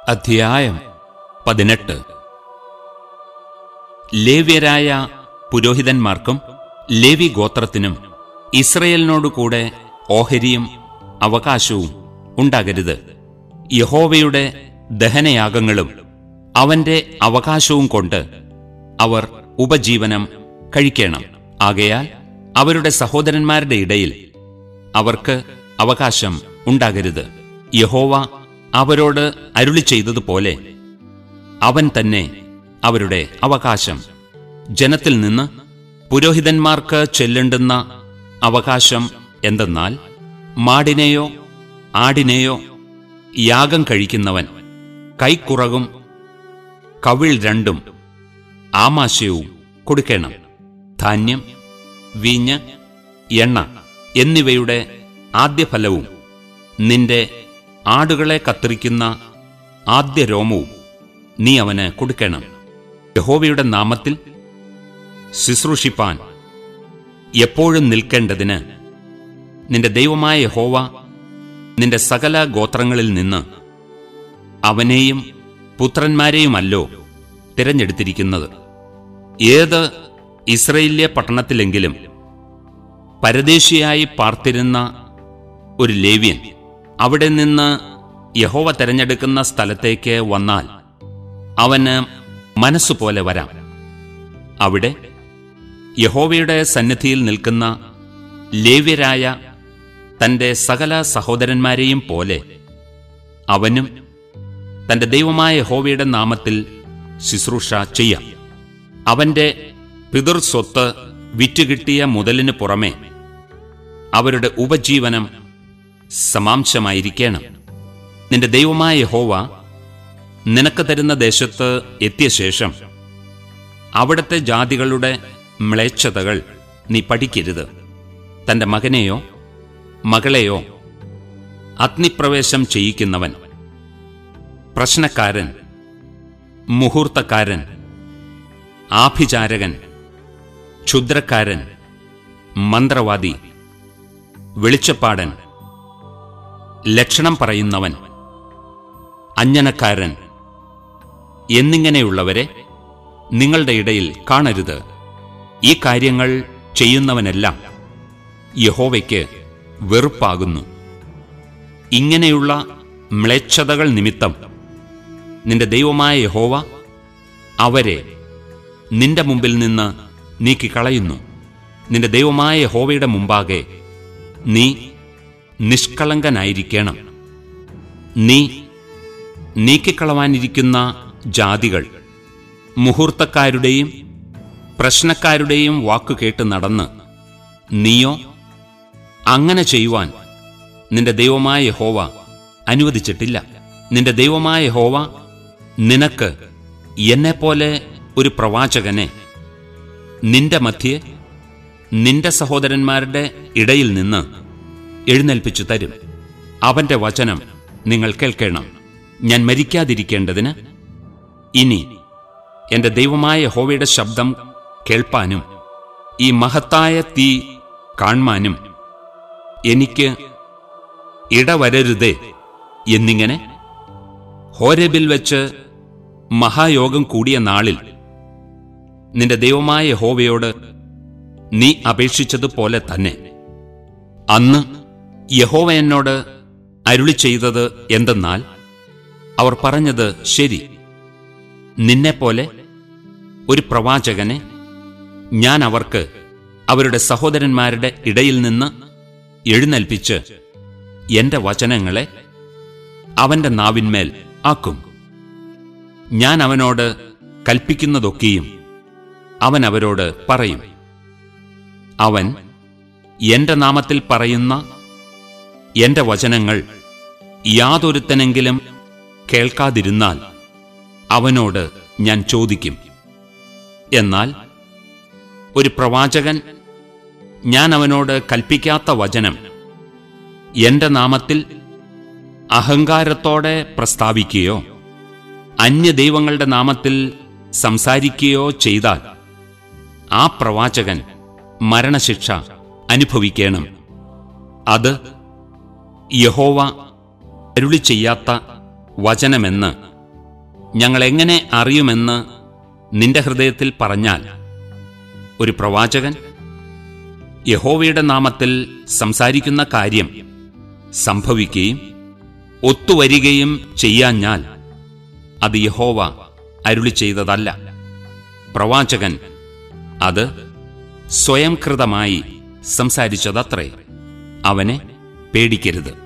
അധ്യായം പതിനെട്ട് ലേവ്യരായ പുരോഹിതന്മാർക്കും ലേവി ഗോത്രത്തിനും ഇസ്രയേലിനോടുകൂടെ ഓഹരിയും അവകാശവും ഉണ്ടാകരുത് യഹോവയുടെ ദഹനയാഗങ്ങളും അവന്റെ അവകാശവും കൊണ്ട് അവർ ഉപജീവനം കഴിക്കണം ആകയാൽ അവരുടെ സഹോദരന്മാരുടെ ഇടയിൽ അവർക്ക് അവകാശം ഉണ്ടാകരുത് യഹോവ അവരോട് അരുളി ചെയ്തതുപോലെ അവൻ തന്നെ അവരുടെ അവകാശം ജനത്തിൽ നിന്ന് പുരോഹിതന്മാർക്ക് ചെല്ലേണ്ടുന്ന അവകാശം എന്തെന്നാൽ മാടിനെയോ ആടിനെയോ യാഗം കഴിക്കുന്നവൻ കൈക്കുറകും കവിൾ രണ്ടും ആമാശയവും കൊടുക്കണം ധാന്യം വീഞ്ഞ് എണ്ണ എന്നിവയുടെ ആദ്യഫലവും നിന്റെ ആടുകളെ കത്തിരിക്കുന്ന ആദ്യ രോമവും നീ അവന് കൊടുക്കണം യഹോവയുടെ നാമത്തിൽ ശുശ്രൂഷിപ്പാൻ എപ്പോഴും നിൽക്കേണ്ടതിന് നിന്റെ ദൈവമായ യഹോവ നിന്റെ സകല ഗോത്രങ്ങളിൽ നിന്ന് അവനെയും പുത്രന്മാരെയുമല്ലോ തിരഞ്ഞെടുത്തിരിക്കുന്നത് ഏത് ഇസ്രയേല്യ പട്ടണത്തിലെങ്കിലും പരദേശിയായി പാർത്തിരുന്ന ഒരു ലേവ്യൻ അവിടെ നിന്ന് യഹോവ തെരഞ്ഞെടുക്കുന്ന സ്ഥലത്തേക്ക് വന്നാൽ അവന് മനസ്സുപോലെ വരാം അവിടെ യഹോവയുടെ സന്നിധിയിൽ നിൽക്കുന്ന ലേവ്യരായ തന്റെ സകല സഹോദരന്മാരെയും പോലെ അവനും തന്റെ ദൈവമായ യഹോവയുടെ നാമത്തിൽ ശുശ്രൂഷ ചെയ്യാം അവന്റെ പിതൃസ്വത്ത് വിറ്റുകിട്ടിയ മുതലിനു പുറമെ അവരുടെ ഉപജീവനം സമാംശമായിരിക്കണം നിന്റെ ദൈവമായ യഹോവ നിനക്ക് തരുന്ന ദേശത്ത് എത്തിയ ശേഷം അവിടുത്തെ ജാതികളുടെ മ്ലേച്ഛതകൾ നീ പഠിക്കരുത് തന്റെ മകനെയോ മകളെയോ അഗ്നിപ്രവേശം ചെയ്യിക്കുന്നവൻ പ്രശ്നക്കാരൻ മുഹൂർത്തക്കാരൻ ആഭിചാരകൻ ക്ഷുദ്രക്കാരൻ മന്ത്രവാദി വെളിച്ചപ്പാടൻ ലക്ഷണം പറയുന്നവൻ അഞ്ജനക്കാരൻ എന്നിങ്ങനെയുള്ളവരെ നിങ്ങളുടെ ഇടയിൽ കാണരുത് ഈ കാര്യങ്ങൾ ചെയ്യുന്നവനെല്ലാം യഹോവയ്ക്ക് വെറുപ്പാകുന്നു ഇങ്ങനെയുള്ള മ്ലേച്ഛതകൾ നിമിത്തം നിന്റെ ദൈവമായ യഹോവ അവരെ നിന്റെ മുമ്പിൽ നിന്ന് നീക്കിക്കളയുന്നു നിന്റെ ദൈവമായ യഹോവയുടെ മുമ്പാകെ നീ നിഷ്കളങ്കനായിരിക്കണം നീ നീക്കിക്കളവാനിരിക്കുന്ന ജാതികൾ മുഹൂർത്തക്കാരുടെയും പ്രശ്നക്കാരുടെയും വാക്കു കേട്ട് നടന്ന് നീയോ അങ്ങനെ ചെയ്യുവാൻ നിന്റെ ദൈവമായ യഹോവ അനുവദിച്ചിട്ടില്ല നിന്റെ ദൈവമായ യഹോവ നിനക്ക് എന്നെപ്പോലെ ഒരു പ്രവാചകനെ നിന്റെ മധ്യേ നിന്റെ സഹോദരന്മാരുടെ ഇടയിൽ നിന്ന് എഴുന്നേൽപ്പിച്ചു തരും അവന്റെ വചനം നിങ്ങൾ കേൾക്കണം ഞാൻ മരിക്കാതിരിക്കേണ്ടതിന് ഇനി എന്റെ ദൈവമായ യഹോവയുടെ ശബ്ദം കേൾപ്പാനും ഈ മഹത്തായ തീ കാൺമാനും എനിക്ക് ഇടവരരുതേ എന്നിങ്ങനെ ഹോരബിൽ വെച്ച് മഹായോഗം കൂടിയ നാളിൽ നിന്റെ ദൈവമായ യഹോവയോട് നീ അപേക്ഷിച്ചതുപോലെ തന്നെ അന്ന് യഹോവ എന്നോട് അരുളി ചെയ്തത് എന്തെന്നാൽ അവർ പറഞ്ഞത് ശരി നിന്നെപ്പോലെ ഒരു പ്രവാചകനെ ഞാൻ അവർക്ക് അവരുടെ സഹോദരന്മാരുടെ ഇടയിൽ നിന്ന് എഴുന്നേൽപ്പിച്ച് എന്റെ വചനങ്ങളെ അവന്റെ നാവിന്മേൽ ആക്കും ഞാൻ അവനോട് കൽപ്പിക്കുന്നതൊക്കെയും അവൻ അവരോട് പറയും അവൻ എന്റെ നാമത്തിൽ പറയുന്ന എന്റെ വചനങ്ങൾ യാതൊരുത്തനെങ്കിലും കേൾക്കാതിരുന്നാൽ അവനോട് ഞാൻ ചോദിക്കും എന്നാൽ ഒരു പ്രവാചകൻ ഞാൻ അവനോട് കൽപ്പിക്കാത്ത വചനം എന്റെ നാമത്തിൽ അഹങ്കാരത്തോടെ പ്രസ്താവിക്കുകയോ അന്യദൈവങ്ങളുടെ നാമത്തിൽ സംസാരിക്കുകയോ ചെയ്താൽ ആ പ്രവാചകൻ മരണശിക്ഷ അനുഭവിക്കണം അത് യഹോവ അരുളി ചെയ്യാത്ത വചനമെന്ന് ഞങ്ങൾ എങ്ങനെ അറിയുമെന്ന് നിന്റെ ഹൃദയത്തിൽ പറഞ്ഞാൽ ഒരു പ്രവാചകൻ യഹോവയുടെ നാമത്തിൽ സംസാരിക്കുന്ന കാര്യം സംഭവിക്കുകയും ഒത്തുവരികയും ചെയ്യാഞ്ഞാൽ അത് യഹോവ അരുളി ചെയ്തതല്ല പ്രവാചകൻ അത് സ്വയംകൃതമായി സംസാരിച്ചതത്രേ അവനെ പേടിക്കരുത്